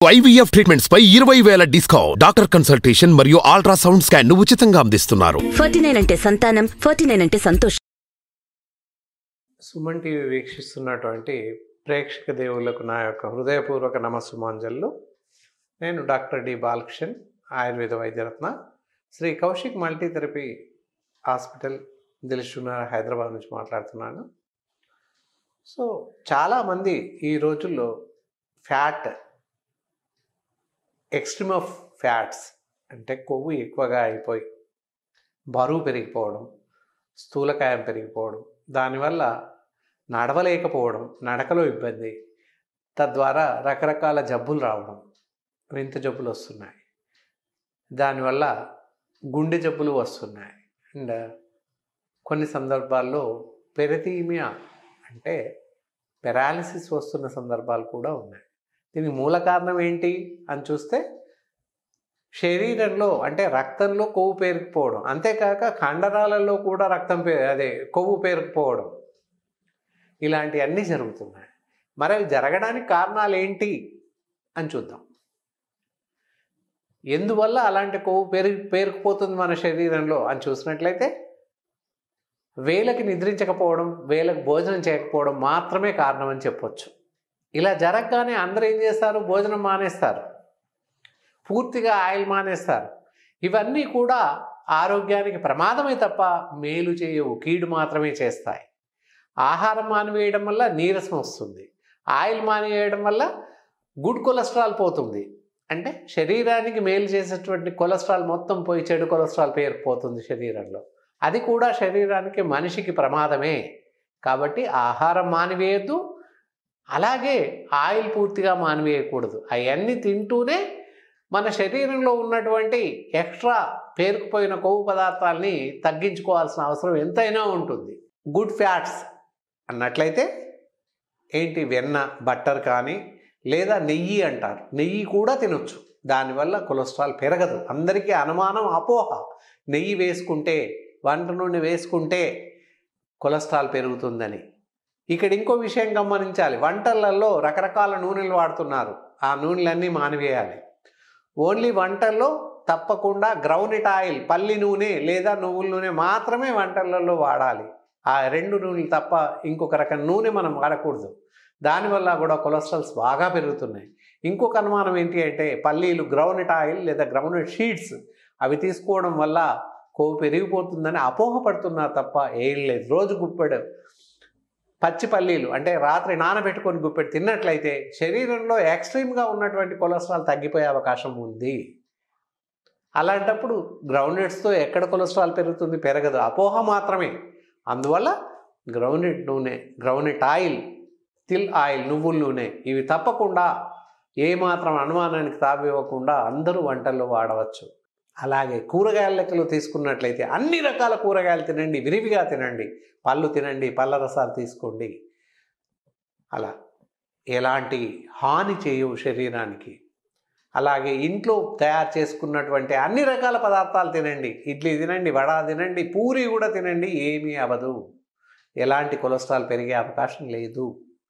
IVF treatments పై ఇరవై వేల డిస్కౌంట్ డాక్టర్ కన్సల్టేషన్ మరియు అల్ట్రాసౌండ్ స్కాన్ ను ఉచితంగా అందిస్తున్నారు ఫార్టీ నైన్ అంటే సంతానం ఫార్టీ నైన్ అంటే సంతోషం సుమన్ టీవీ వీక్షిస్తున్నటువంటి ప్రేక్షక దేవులకు నా యొక్క హృదయపూర్వక నమస్సుమాంజలు నేను డాక్టర్ డి బాలకృష్ణన్ ఆయుర్వేద వైద్యరత్న శ్రీ కౌశిక్ మల్టీథెరపీ హాస్పిటల్ దిల్షునగర్ హైదరాబాద్ నుంచి మాట్లాడుతున్నాను సో చాలామంది ఈ రోజుల్లో ఫ్యాట్ ఎక్స్ట్రీమ్ ఆఫ్ ఫ్యాట్స్ అంటే కొవ్వు ఎక్కువగా అయిపోయి బరువు పెరిగిపోవడం స్థూలకాయం పెరిగిపోవడం దానివల్ల నడవలేకపోవడం నడకలో ఇబ్బంది తద్వారా రకరకాల జబ్బులు రావడం వింత జబ్బులు వస్తున్నాయి దానివల్ల గుండె జబ్బులు వస్తున్నాయి అండ్ కొన్ని సందర్భాల్లో పెరతీమియా అంటే పెరాలిసిస్ వస్తున్న సందర్భాలు కూడా ఉన్నాయి దీనికి మూల కారణం ఏంటి అని చూస్తే శరీరంలో అంటే రక్తంలో కొవ్వు పేరుకుపోవడం అంతేకాక కండరాలలో కూడా రక్తం పే అదే కొవ్వు పేరుకుపోవడం ఇలాంటివన్నీ జరుగుతున్నాయి మరి అవి జరగడానికి కారణాలు ఏంటి అని చూద్దాం ఎందువల్ల అలాంటి కొవ్వు పెరిగి పేరుకుపోతుంది మన శరీరంలో అని చూసినట్లయితే వేలకి నిద్రించకపోవడం వేలకు భోజనం చేయకపోవడం మాత్రమే కారణం అని చెప్పొచ్చు ఇలా జరగగానే అందరూ ఏం చేస్తారు భోజనం మానేస్తారు పూర్తిగా ఆయిల్ మానేస్తారు ఇవన్నీ కూడా ఆరోగ్యానికి ప్రమాదమే తప్ప మేలు చేయవు కీడు మాత్రమే చేస్తాయి ఆహారం మానివేయడం వల్ల నీరసం వస్తుంది ఆయిల్ మానివేయడం వల్ల గుడ్ కొలెస్ట్రాల్ పోతుంది అంటే శరీరానికి మేలు చేసేటువంటి కొలెస్ట్రాల్ మొత్తం పోయి చెడు కొలెస్ట్రాల్ పేరుకుపోతుంది శరీరంలో అది కూడా శరీరానికి మనిషికి ప్రమాదమే కాబట్టి ఆహారం మానివేయద్దు అలాగే ఆయిల్ పూర్తిగా మానివేయకూడదు అవన్నీ తింటూనే మన శరీరంలో ఉన్నటువంటి ఎక్స్ట్రా పేరుకుపోయిన కొవ్వు పదార్థాలని తగ్గించుకోవాల్సిన అవసరం ఎంతైనా ఉంటుంది గుడ్ ఫ్యాట్స్ అన్నట్లయితే ఏంటి వెన్న బట్టర్ కానీ లేదా నెయ్యి అంటారు నెయ్యి కూడా తినొచ్చు దానివల్ల కొలెస్ట్రాల్ పెరగదు అందరికీ అనుమానం అపోహ నెయ్యి వేసుకుంటే వంట నూనె వేసుకుంటే కొలెస్ట్రాల్ పెరుగుతుందని ఇక్కడ ఇంకో విషయం గమనించాలి వంటలలో రకరకాల నూనెలు వాడుతున్నారు ఆ నూనెలన్నీ మానివేయాలి ఓన్లీ వంటల్లో తప్పకుండా గ్రౌండెట్ ఆయిల్ పల్లి నూనె లేదా నువ్వుల నూనె మాత్రమే వంటలలో వాడాలి ఆ రెండు నూనెలు తప్ప ఇంకొక రకం నూనె మనం వాడకూడదు దానివల్ల కూడా కొలెస్ట్రాల్స్ బాగా పెరుగుతున్నాయి ఇంకొక అనుమానం ఏంటి అంటే పల్లీలు గ్రౌండెట్ ఆయిల్ లేదా గ్రౌండెట్ షీట్స్ అవి తీసుకోవడం వల్ల కొవ్వు పెరిగిపోతుందని అపోహపడుతున్నారు తప్ప ఏం లేదు రోజు గుప్పెడు పచ్చి పల్లీలు అంటే రాత్రి నానబెట్టుకొని గుప్పెడు తిన్నట్లయితే శరీరంలో ఎక్స్ట్రీమ్గా ఉన్నటువంటి కొలెస్ట్రాల్ తగ్గిపోయే అవకాశం ఉంది అలాంటప్పుడు గ్రౌండెడ్స్తో ఎక్కడ కొలెస్ట్రాల్ పెరుగుతుంది పెరగదు అపోహ మాత్రమే అందువల్ల గ్రౌండెడ్ నూనె గ్రౌండెడ్ ఆయిల్ తిల్ ఆయిల్ నువ్వుల నూనె ఇవి తప్పకుండా ఏమాత్రం అనుమానానికి తావివ్వకుండా అందరూ వంటల్లో వాడవచ్చు అలాగే కూరగాయల లెక్కలు తీసుకున్నట్లయితే అన్ని రకాల కూరగాయలు తినండి విరివిగా తినండి పళ్ళు తినండి పళ్ళ రసాలు తీసుకోండి అలా ఎలాంటి హాని చేయవు శరీరానికి అలాగే ఇంట్లో తయారు చేసుకున్నటువంటి అన్ని రకాల పదార్థాలు తినండి ఇడ్లీ తినండి వడ తినండి పూరి కూడా తినండి ఏమీ అవ్వదు ఎలాంటి కొలెస్ట్రాల్ పెరిగే అవకాశం లేదు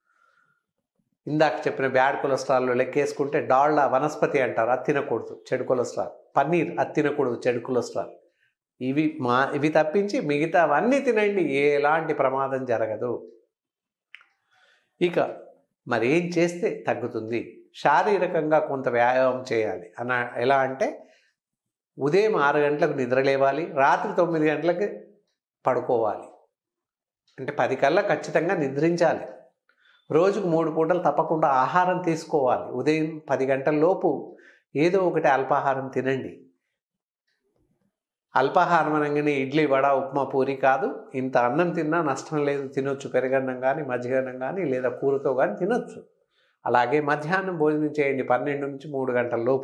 ఇందాక చెప్పిన బ్యాడ్ కొలెస్ట్రాల్లో లెక్కేసుకుంటే డాల్డా వనస్పతి అంటారు అది తినకూడదు చెడు కొలెస్ట్రాల్ పన్నీర్ అది తినకూడదు చెడు కొలెస్ట్రాల్ ఇవి మా ఇవి తప్పించి మిగతావన్నీ తినండి ఎలాంటి ప్రమాదం జరగదు ఇక మరి ఏం చేస్తే తగ్గుతుంది శారీరకంగా కొంత వ్యాయామం చేయాలి అన ఎలా అంటే ఉదయం ఆరు గంటలకు నిద్ర లేవాలి రాత్రి తొమ్మిది గంటలకు పడుకోవాలి అంటే పది కల్లా ఖచ్చితంగా నిద్రించాలి రోజుకు మూడు పూటలు తప్పకుండా ఆహారం తీసుకోవాలి ఉదయం పది గంటల లోపు ఏదో ఒకటి అల్పాహారం తినండి అల్పాహారం అనగానే ఇడ్లీ వడ ఉప్మా పూరి కాదు ఇంత అన్నం తిన్నా నష్టం లేదు తినొచ్చు పెరగన్నం కానీ మజ్జిగన్నం కానీ లేదా కూరతో కానీ తినొచ్చు అలాగే మధ్యాహ్నం భోజనం చేయండి పన్నెండు నుంచి మూడు గంటల లోపు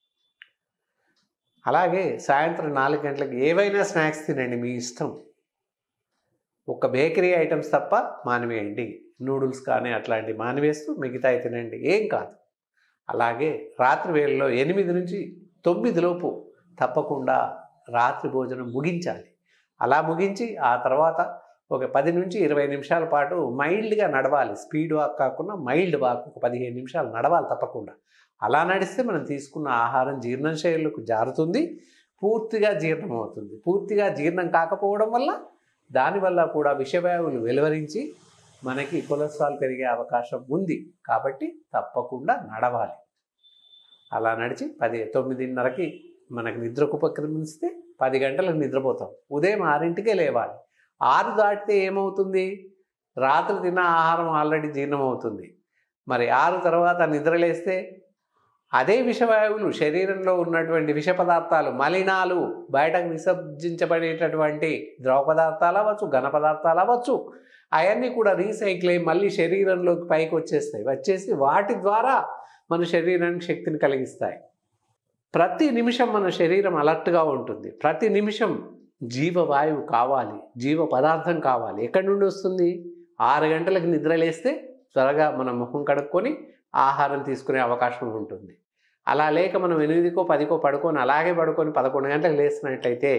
అలాగే సాయంత్రం నాలుగు గంటలకు ఏవైనా స్నాక్స్ తినండి మీ ఇష్టం ఒక బేకరీ ఐటమ్స్ తప్ప మానివేయండి నూడిల్స్ కానీ అట్లాంటివి మానివేస్తూ మిగతా తినండి ఏం కాదు అలాగే రాత్రి వేళలో ఎనిమిది నుంచి తొమ్మిది లోపు తప్పకుండా రాత్రి భోజనం ముగించాలి అలా ముగించి ఆ తర్వాత ఒక పది నుంచి ఇరవై నిమిషాల పాటు మైల్డ్గా నడవాలి స్పీడ్ వాక్ కాకుండా మైల్డ్ వాక్ ఒక పదిహేను నిమిషాలు నడవాలి తప్పకుండా అలా నడిస్తే మనం తీసుకున్న ఆహారం జీర్ణశైలకు జారుతుంది పూర్తిగా జీర్ణం అవుతుంది పూర్తిగా జీర్ణం కాకపోవడం వల్ల దానివల్ల కూడా విషవాయువులు వెలువరించి మనకి కొలెస్ట్రాల్ పెరిగే అవకాశం ఉంది కాబట్టి తప్పకుండా నడవాలి అలా నడిచి పది తొమ్మిదిన్నరకి మనకి నిద్రకు ఉపక్రమిస్తే పది గంటలకు నిద్రపోతాం ఉదయం ఆరింటికే లేవాలి ఆరు దాటితే ఏమవుతుంది రాత్రి తిన్న ఆహారం ఆల్రెడీ జీర్ణం అవుతుంది మరి ఆరు తర్వాత నిద్రలేస్తే అదే విషవాయువులు శరీరంలో ఉన్నటువంటి విష పదార్థాలు మలినాలు బయటకు విసర్జించబడేటటువంటి ద్రవ పదార్థాలు అవ్వచ్చు ఘన పదార్థాలు అవ్వచ్చు అవన్నీ కూడా రీసైకిల్ అయ్యి మళ్ళీ శరీరంలోకి పైకి వచ్చేస్తాయి వచ్చేసి వాటి ద్వారా మన శరీరానికి శక్తిని కలిగిస్తాయి ప్రతి నిమిషం మన శరీరం అలర్ట్గా ఉంటుంది ప్రతి నిమిషం జీవవాయువు కావాలి జీవ పదార్థం కావాలి ఎక్కడి నుండి వస్తుంది ఆరు గంటలకు నిద్రలేస్తే త్వరగా మన ముఖం కడుక్కొని ఆహారం తీసుకునే అవకాశం ఉంటుంది అలా లేక మనం ఎనిమిదికో పదికో పడుకొని అలాగే పడుకొని పదకొండు గంటలకు లేసినట్టయితే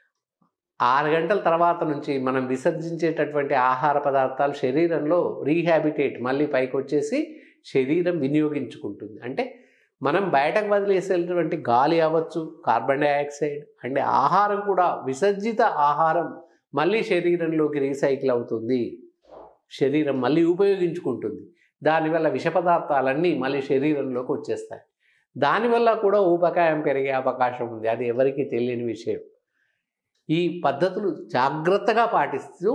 ఆరు గంటల తర్వాత నుంచి మనం విసర్జించేటటువంటి ఆహార పదార్థాలు శరీరంలో రీహాబిటేట్ మళ్ళీ పైకి వచ్చేసి శరీరం వినియోగించుకుంటుంది అంటే మనం బయటకు వదిలేసేటువంటి గాలి అవ్వచ్చు కార్బన్ డైఆక్సైడ్ అంటే ఆహారం కూడా విసర్జిత ఆహారం మళ్ళీ శరీరంలోకి రీసైకిల్ అవుతుంది శరీరం మళ్ళీ ఉపయోగించుకుంటుంది దానివల్ల విష పదార్థాలన్నీ మళ్ళీ శరీరంలోకి వచ్చేస్తాయి దానివల్ల కూడా ఊబకాయం పెరిగే అవకాశం ఉంది అది ఎవరికీ తెలియని విషయం ఈ పద్ధతులు జాగ్రత్తగా పాటిస్తూ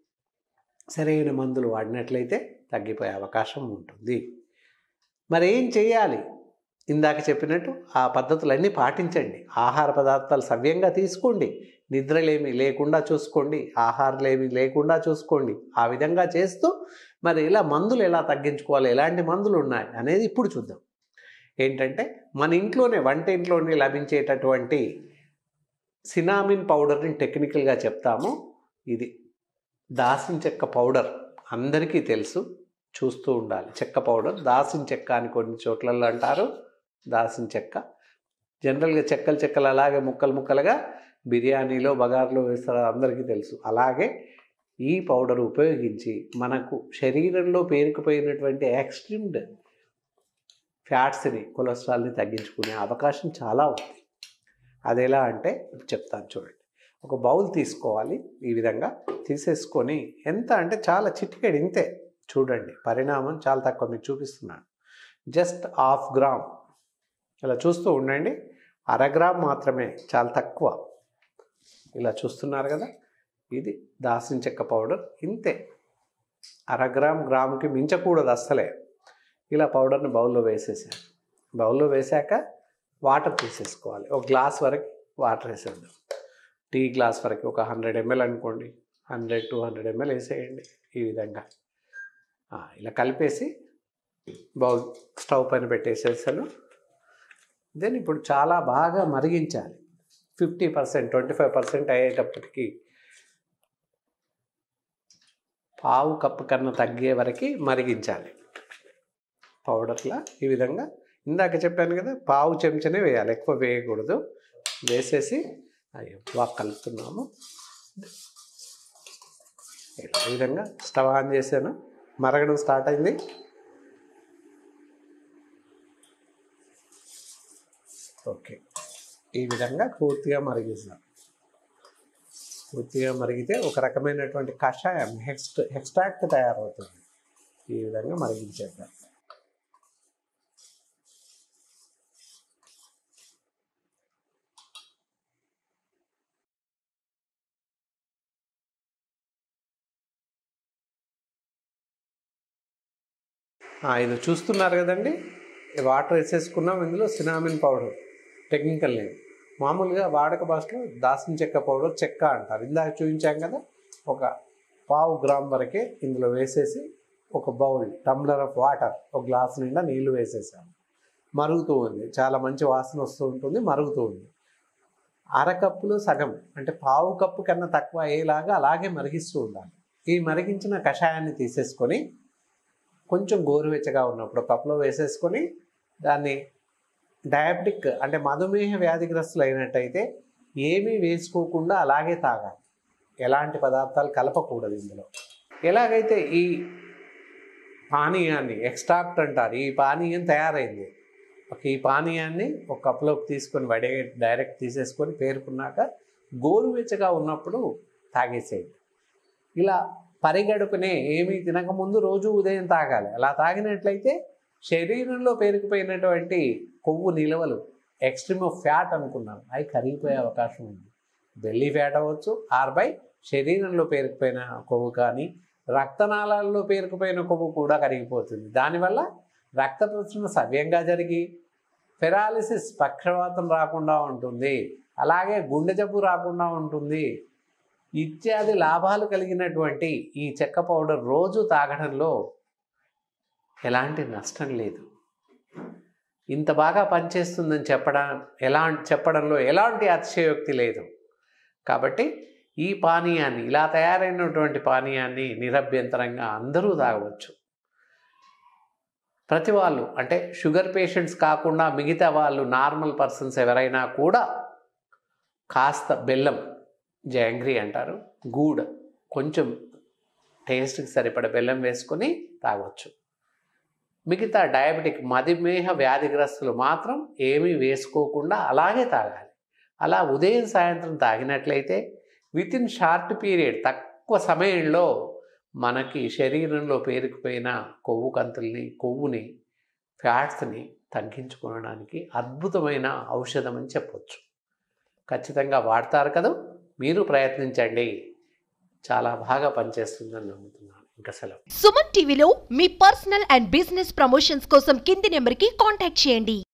సరైన మందులు వాడినట్లయితే తగ్గిపోయే అవకాశం ఉంటుంది మరి ఏం చేయాలి ఇందాక చెప్పినట్టు ఆ పద్ధతులన్నీ పాటించండి ఆహార పదార్థాలు సవ్యంగా తీసుకోండి నిద్రలేమి లేకుండా చూసుకోండి ఆహారలేమి లేకుండా చూసుకోండి ఆ విధంగా చేస్తూ మరి ఇలా మందులు ఎలా తగ్గించుకోవాలి ఎలాంటి మందులు ఉన్నాయి అనేది ఇప్పుడు చూద్దాం ఏంటంటే మన ఇంట్లోనే వంట ఇంట్లోనే లభించేటటువంటి సినామిన్ పౌడర్ని టెక్నికల్గా చెప్తాము ఇది దాసిన చెక్క పౌడర్ అందరికీ తెలుసు చూస్తూ ఉండాలి చెక్క పౌడర్ దాసిన చెక్క అని కొన్ని చోట్లలో అంటారు దాసిన చెక్క జనరల్గా చెక్కలు చెక్కలు అలాగే ముక్కలు ముక్కలుగా బిర్యానీలో బగార్లో వేస్తారు అందరికీ తెలుసు అలాగే ఈ పౌడర్ ఉపయోగించి మనకు శరీరంలో పేరుకుపోయినటువంటి ఎక్స్ట్రీమ్డ్ ఫ్యాట్స్ని కొలెస్ట్రాల్ని తగ్గించుకునే అవకాశం చాలా ఉంది అది ఎలా అంటే చెప్తాను చూడండి ఒక బౌల్ తీసుకోవాలి ఈ విధంగా తీసేసుకొని ఎంత అంటే చాలా చిటికెడు ఇంతే చూడండి పరిణామం చాలా తక్కువ మీకు చూపిస్తున్నాను జస్ట్ హాఫ్ గ్రామ్ ఇలా చూస్తూ ఉండండి అర గ్రామ్ మాత్రమే చాలా తక్కువ ఇలా చూస్తున్నారు కదా ఇది దాసిన చెక్క పౌడర్ ఇంతే అర గ్రామ్ గ్రాముకి మించకూడదు అస్సలే ఇలా పౌడర్ని బౌల్లో వేసేసాను బౌల్లో వేసాక వాటర్ తీసేసుకోవాలి ఒక గ్లాస్ వరకు వాటర్ వేసేద్దాం టీ గ్లాస్ వరకు ఒక హండ్రెడ్ ఎంఎల్ అనుకోండి హండ్రెడ్ టూ హండ్రెడ్ ఎంఎల్ వేసేయండి ఈ విధంగా ఆ, ఇలా కలిపేసి బౌల్ స్టవ్ పైన పెట్టేసేసాను దెన్ ఇప్పుడు చాలా బాగా మరిగించాలి fifty percent twenty five percent అయ్యేటప్పటికి పావు కప్పు కన్నా తగ్గే వరకు మరిగించాలి పౌడర్లా ఈ విధంగా ఇందాక చెప్పాను కదా పావు చెంచానే వేయాలి ఎక్కువ వేయకూడదు వేసేసి అయ్యో బాగా కలుపుతున్నాము ఇలా ఈ విధంగా స్టవ్ ఆన్ చేశాను మరగడం స్టార్ట్ అయింది ఓకే ఈ విధంగా పూర్తిగా మరిగిస్తాం పూర్తిగా మరిగితే ఒక రకమైనటువంటి కషాయం హెక్స్ట్ హెక్స్ట్రాక్ట్ తయారవుతుంది ఈ విధంగా మరిగించేద్దాం ఆ, ఇది చూస్తున్నారు కదండి ఈ వాటర్ వేసేసుకున్నాం ఇందులో సినామిన్ పౌడర్ టెక్నికల్ నేమ్ మామూలుగా వాడక భాషలో దాసిన చెక్క పౌడర్ చెక్క అంటారు ఇందాక చూపించాం కదా ఒక పావు గ్రామ్ వరకే ఇందులో వేసేసి ఒక బౌల్ టమ్లర్ ఆఫ్ వాటర్ ఒక గ్లాస్ నిండా నీళ్లు వేసేసాము మరుగుతూ ఉంది చాలా మంచి వాసన వస్తూ ఉంటుంది మరుగుతూ ఉంది అరకప్పులో సగం అంటే పావు కప్పు కన్నా తక్కువ అయ్యేలాగా అలాగే మరిగిస్తూ ఉండాలి ఈ మరిగించిన కషాయాన్ని తీసేసుకొని కొంచెం గోరువెచ్చగా ఉన్నప్పుడు కప్లో వేసేసుకొని దాన్ని డయాబెటిక్ అంటే మధుమేహ వ్యాధిగ్రస్తులు అయినట్టయితే ఏమీ వేసుకోకుండా అలాగే తాగాలి ఎలాంటి పదార్థాలు కలపకూడదు ఇందులో ఎలాగైతే ఈ పానీయాన్ని ఎక్స్ట్రాక్ట్ అంటారు ఈ పానీయం తయారైంది ఒక ఈ పానీయాన్ని ఒక కప్లోకి తీసుకొని వడే డైరెక్ట్ తీసేసుకొని పేరుకున్నాక గోరువెచ్చగా ఉన్నప్పుడు తాగేసేయండి ఇలా పరిగడుపునే ఏమీ తినకముందు రోజు ఉదయం తాగాలి అలా తాగినట్లయితే శరీరంలో పేరుకుపోయినటువంటి కొవ్వు నిలవలు ఎక్స్ట్రీమ్ ఆఫ్ ఫ్యాట్ అనుకున్నాం అవి కరిగిపోయే అవకాశం ఉంది బెల్లీ ఫ్యాట్ అవ్వచ్చు ఆర్ బై శరీరంలో పేరుకుపోయిన కొవ్వు కానీ రక్తనాళాల్లో పేరుకుపోయిన కొవ్వు కూడా కరిగిపోతుంది దానివల్ల రక్త ప్రసరణ సవ్యంగా జరిగి ఫెరాలిసిస్ పక్షవాతం రాకుండా ఉంటుంది అలాగే గుండె జబ్బు రాకుండా ఉంటుంది ఇత్యాది లాభాలు కలిగినటువంటి ఈ చెక్క పౌడర్ రోజు తాగడంలో ఎలాంటి నష్టం లేదు ఇంత బాగా పనిచేస్తుందని చెప్పడం ఎలా చెప్పడంలో ఎలాంటి అతిశయోక్తి లేదు కాబట్టి ఈ పానీయాన్ని ఇలా తయారైనటువంటి పానీయాన్ని నిరభ్యంతరంగా అందరూ తాగవచ్చు ప్రతి వాళ్ళు అంటే షుగర్ పేషెంట్స్ కాకుండా మిగతా వాళ్ళు నార్మల్ పర్సన్స్ ఎవరైనా కూడా కాస్త బెల్లం జాంగ్రీ అంటారు గూడ్ కొంచెం టేస్ట్కి సరిపడ బెల్లం వేసుకొని తాగొచ్చు మిగతా డయాబెటిక్ మధుమేహ వ్యాధిగ్రస్తులు మాత్రం ఏమీ వేసుకోకుండా అలాగే తాగాలి అలా ఉదయం సాయంత్రం తాగినట్లయితే విత్ ఇన్ షార్ట్ పీరియడ్ తక్కువ సమయంలో మనకి శరీరంలో పేరుకుపోయిన కొవ్వు కంతుల్ని కొవ్వుని ఫ్యాట్స్ని తగ్గించుకోవడానికి అద్భుతమైన ఔషధం అని చెప్పొచ్చు ఖచ్చితంగా వాడతారు కదా మీరు ప్రయత్నించండి చాలా బాగా పనిచేస్తుందని నమ్ముతున్నాను ఇంకా సెలవు సుమన్ టీవీలో మీ పర్సనల్ అండ్ బిజినెస్ ప్రమోషన్స్ కోసం కింది నెంబర్కి కాంటాక్ట్ చేయండి